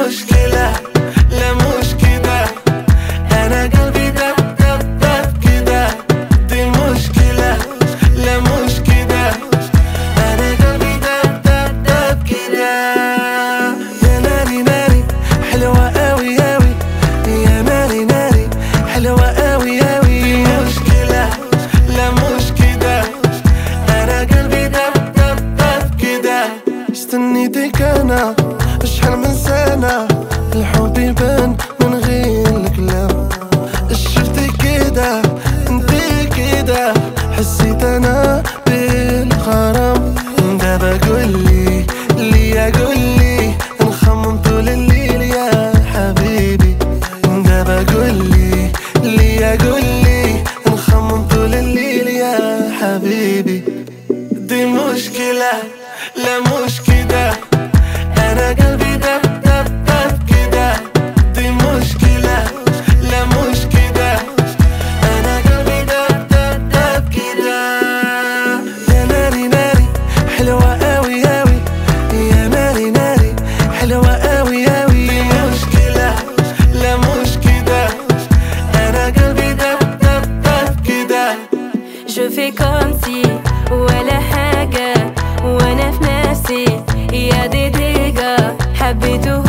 مشكلة لا مش كده أنا قلبي دب دب دب كده دي مشكلة لا مش كده أنا قلبي دب دب دب كده يا ناري ناري حلوة أوي أوي يا ناري ناري حلوة أوي أوي دي مشكلة لا مش كده أنا قلبي دب دب دب كده استنيتك أنا شحال من سنة الحب يبان من غير الكلام شفتي كده انتي كده حسيت انا بالغرام دابا قولي ليا قولي نخمم طول الليل يا حبيبي دابا قولي ليا قولي نخمم طول الليل يا حبيبي دي مشكلة لا مش كده أنا قلبي دب دب دب كده دي مشكلة لا مش كده أنا قلبي دب دب دب كده يا ناري ناري حلوة أوي أوي يا ناري ناري حلوة أوي أوي دي مشكلة لا مش كده أنا قلبي دب دب دب كده Je fais comme si ولا حاجة وانا في نفسي يا دي ديجا حبيته